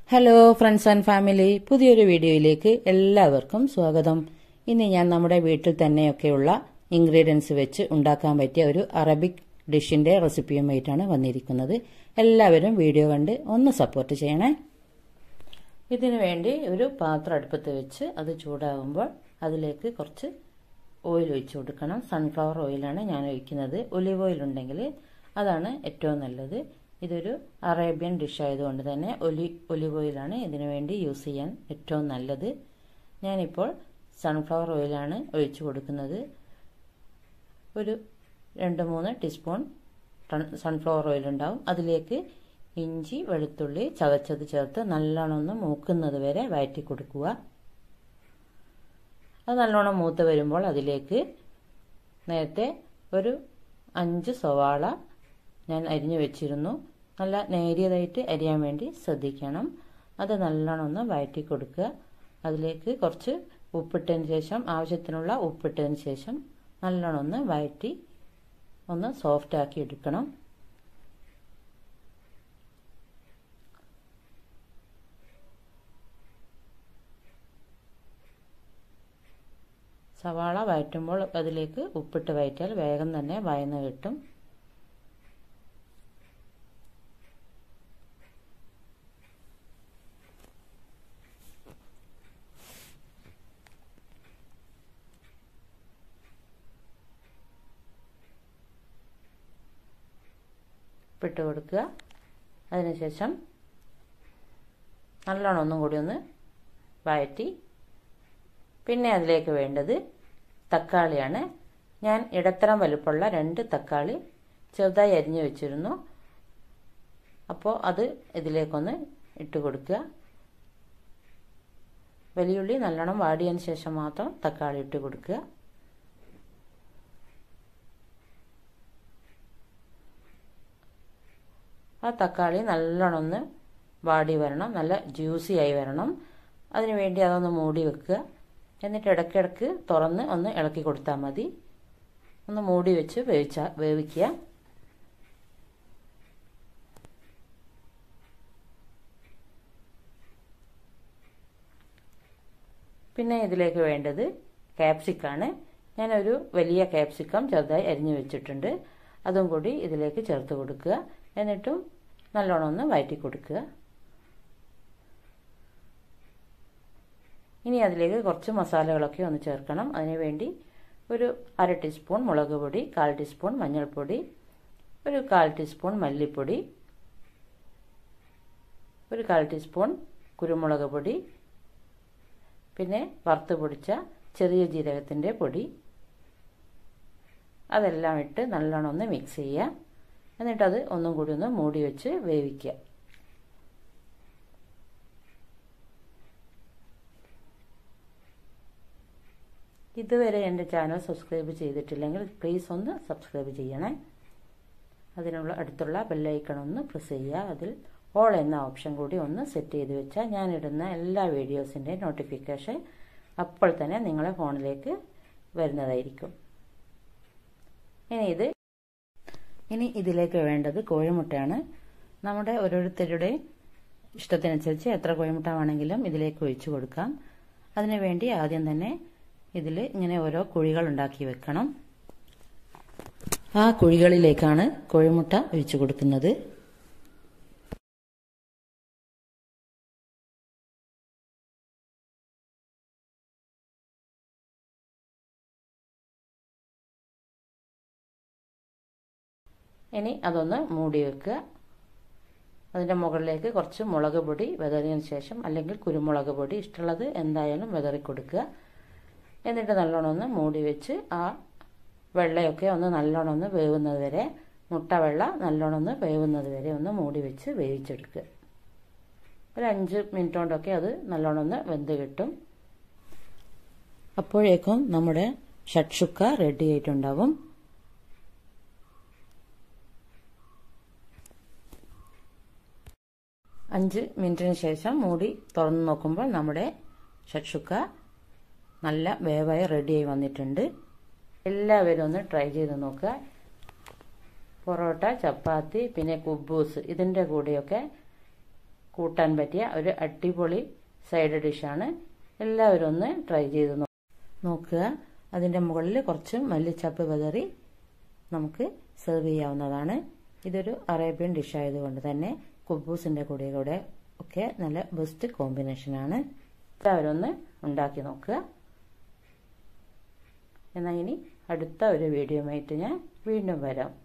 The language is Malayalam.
ഹലോ ഫ്രണ്ട്സ് ആൻഡ് ഫാമിലി പുതിയൊരു വീഡിയോയിലേക്ക് എല്ലാവർക്കും സ്വാഗതം ഇന്ന് ഞാൻ നമ്മുടെ വീട്ടിൽ തന്നെയൊക്കെയുള്ള ഇൻഗ്രീഡിയൻസ് വെച്ച് ഉണ്ടാക്കാൻ പറ്റിയ ഒരു അറബിക് ഡിഷിന്റെ റെസിപ്പിയുമായിട്ടാണ് വന്നിരിക്കുന്നത് എല്ലാവരും വീഡിയോ കണ്ട് ഒന്ന് സപ്പോർട്ട് ചെയ്യണേ ഇതിനു വേണ്ടി ഒരു പാത്രം അടുപ്പത്ത് വെച്ച് അത് ചൂടാകുമ്പോൾ അതിലേക്ക് കുറച്ച് ഓയിൽ ഒഴിച്ചു കൊടുക്കണം സൺഫ്ലവർ ഓയിലാണ് ഞാൻ ഒഴിക്കുന്നത് ഒലിവ് ഓയിൽ ഉണ്ടെങ്കിൽ അതാണ് ഏറ്റവും നല്ലത് ഇതൊരു അറേബ്യൻ ഡിഷ് ആയതുകൊണ്ട് തന്നെ ഒലി ഒലിവ് ഓയിലാണ് ഇതിനു വേണ്ടി യൂസ് ചെയ്യാൻ ഏറ്റവും നല്ലത് ഞാനിപ്പോൾ സൺഫ്ലവർ ഓയിലാണ് ഒഴിച്ചു കൊടുക്കുന്നത് ഒരു രണ്ട് മൂന്ന് ടീസ്പൂൺ സൺഫ്ലവർ ഓയിൽ ഉണ്ടാവും അതിലേക്ക് ഇഞ്ചി വെളുത്തുള്ളി ചതച്ചത് ചേർത്ത് നല്ലോണം ഒന്ന് മൂക്കുന്നത് വരെ വഴറ്റി കൊടുക്കുക അത് നല്ലോണം മൂത്ത് വരുമ്പോൾ അതിലേക്ക് നേരത്തെ ഒരു അഞ്ച് സവാള ഞാൻ അരിഞ്ഞു വെച്ചിരുന്നു നല്ല നേരിയതായിട്ട് അരിയാൻ വേണ്ടി ശ്രദ്ധിക്കണം അത് നല്ലോണം ഒന്ന് വഴറ്റി കൊടുക്കുക അതിലേക്ക് കുറച്ച് ഉപ്പിട്ടതിന് ശേഷം ആവശ്യത്തിനുള്ള ഉപ്പിട്ടതിന് ശേഷം നല്ലോണം ഒന്ന് വഴറ്റി ഒന്ന് സോഫ്റ്റ് ആക്കി എടുക്കണം സവാള വഴറ്റുമ്പോൾ അതിലേക്ക് ഉപ്പിട്ട് വഴറ്റിയാൽ വേഗം തന്നെ വയന്ന് കിട്ടും ഉപ്പിട്ട് കൊടുക്കുക അതിനുശേഷം നല്ലോണം ഒന്നും കൂടി ഒന്ന് വഴറ്റി പിന്നെ അതിലേക്ക് വേണ്ടത് തക്കാളിയാണ് ഞാൻ ഇടത്തരം വലുപ്പമുള്ള രണ്ട് തക്കാളി ചെറുതായി അരിഞ്ഞു വെച്ചിരുന്നു അപ്പോൾ അത് ഇതിലേക്കൊന്ന് ഇട്ട് കൊടുക്കുക വലിയുള്ളി നല്ലോണം വാടിയതിന് ശേഷം മാത്രം തക്കാളി ഇട്ട് കൊടുക്കുക ആ തക്കാളി നല്ലോണം ഒന്ന് വാടി വരണം നല്ല ജ്യൂസി ആയി വരണം അതിനു വേണ്ടി അതൊന്ന് മൂടി വെക്കുക എന്നിട്ട് ഇടയ്ക്കിടയ്ക്ക് തുറന്ന് ഒന്ന് ഇളക്കി കൊടുത്താൽ മതി ഒന്ന് മൂടി വെച്ച് വേവിച്ച വേവിക്കുക പിന്നെ ഇതിലേക്ക് വേണ്ടത് ക്യാപ്സിക്കാണ് ഞാനൊരു വലിയ ക്യാപ്സിക്കം ചെറുതായി അരിഞ്ഞു വെച്ചിട്ടുണ്ട് അതും കൂടി ഇതിലേക്ക് ചേർത്ത് കൊടുക്കുക എന്നിട്ടും നല്ലോണം ഒന്ന് വഴറ്റി കൊടുക്കുക ഇനി അതിലേക്ക് കുറച്ച് മസാലകളൊക്കെ ഒന്ന് ചേർക്കണം അതിനുവേണ്ടി ഒരു അര ടീസ്പൂൺ മുളക് പൊടി കാൽ ടീസ്പൂൺ മഞ്ഞൾപ്പൊടി ഒരു കാൽ ടീസ്പൂൺ മല്ലിപ്പൊടി ഒരു കാൽ ടീസ്പൂൺ കുരുമുളക് പൊടി പിന്നെ വറുത്ത് പൊടിച്ച ചെറിയ ജീരകത്തിൻ്റെ പൊടി അതെല്ലാം ഇട്ട് നല്ലോണം ഒന്ന് മിക്സ് ചെയ്യുക എന്നിട്ടത് ഒന്നും കൂടി ഒന്ന് മൂടി വെച്ച് വേവിക്കുക ഇതുവരെ എൻ്റെ ചാനൽ സബ്സ്ക്രൈബ് ചെയ്തിട്ടില്ലെങ്കിൽ പ്ലീസ് ഒന്ന് സബ്സ്ക്രൈബ് ചെയ്യണേ അതിനുള്ള അടുത്തുള്ള ബെല്ലൈക്കൺ ഒന്ന് പ്രസ് ചെയ്യുക അതിൽ ഓൾ എന്ന ഓപ്ഷൻ കൂടി ഒന്ന് സെറ്റ് ചെയ്ത് വെച്ചാൽ ഞാനിടുന്ന എല്ലാ വീഡിയോസിൻ്റെ നോട്ടിഫിക്കേഷൻ അപ്പോൾ തന്നെ നിങ്ങളെ ഫോണിലേക്ക് വരുന്നതായിരിക്കും ഇനി ഇത് ഇനി ഇതിലേക്ക് വേണ്ടത് കോഴിമുട്ടയാണ് നമ്മുടെ ഓരോരുത്തരുടെ ഇഷ്ടത്തിനനുസരിച്ച് എത്ര കോഴിമുട്ട വേണമെങ്കിലും ഇതിലേക്ക് ഒഴിച്ചു കൊടുക്കാം അതിനുവേണ്ടി ആദ്യം തന്നെ ഇതിൽ ഇങ്ങനെ ഓരോ കുഴികൾ ഉണ്ടാക്കി വെക്കണം ആ കുഴികളിലേക്കാണ് കോഴിമുട്ട ഒഴിച്ചു കൊടുക്കുന്നത് ഇനി അതൊന്ന് മൂടി വെക്കുക അതിൻ്റെ മുകളിലേക്ക് കുറച്ച് മുളക് പൊടി വിതറിയതിന് ശേഷം അല്ലെങ്കിൽ കുരുമുളക് പൊടി ഇഷ്ടമുള്ളത് എന്തായാലും വിതറി കൊടുക്കുക എന്നിട്ട് നല്ലോണം ഒന്ന് മൂടി വെച്ച് ആ വെള്ളയൊക്കെ ഒന്ന് നല്ലോണം ഒന്ന് വേവുന്നത് വരെ മുട്ട വെള്ള നല്ലോണം ഒന്ന് വേവുന്നത് വരെ ഒന്ന് മൂടി വെച്ച് വേവിച്ചെടുക്കുക ഒരു അഞ്ച് മിനിറ്റ് കൊണ്ടൊക്കെ അത് നല്ലോണം ഒന്ന് വെന്ത് കിട്ടും അപ്പോഴേക്കും നമ്മുടെ ഷട്ഷുക്ക റെഡി ആയിട്ടുണ്ടാവും അഞ്ച് മിനിറ്റിന് ശേഷം മൂടി തുറന്ന് നോക്കുമ്പോൾ നമ്മുടെ ഷട്ഷുക്ക നല്ല വേവായി റെഡിയായി വന്നിട്ടുണ്ട് എല്ലാവരും ഒന്ന് ട്രൈ ചെയ്ത് നോക്കുക പൊറോട്ട ചപ്പാത്തി പിന്നെ കുബൂസ് ഇതിൻ്റെ കൂടെയൊക്കെ കൂട്ടാൻ പറ്റിയ ഒരു അടിപൊളി സൈഡ് ഡിഷാണ് എല്ലാവരും ഒന്ന് ട്രൈ ചെയ്ത് നോക്കുക അതിൻ്റെ മുകളിൽ കുറച്ച് മല്ലിച്ചപ്പ് വിതറി നമുക്ക് സെർവ് ചെയ്യാവുന്നതാണ് ഇതൊരു അറേബ്യൻ ഡിഷ് ആയതുകൊണ്ട് തന്നെ കുബൂസിൻ്റെ കൂടെ കൂടെ ഒക്കെ നല്ല ബെസ്റ്റ് കോമ്പിനേഷനാണ് എല്ലാവരും ഒന്ന് ഉണ്ടാക്കി നോക്കുക എന്നാൽ ഇനി അടുത്ത ഒരു വീഡിയോ ആയിട്ട് ഞാൻ വീണ്ടും വരാം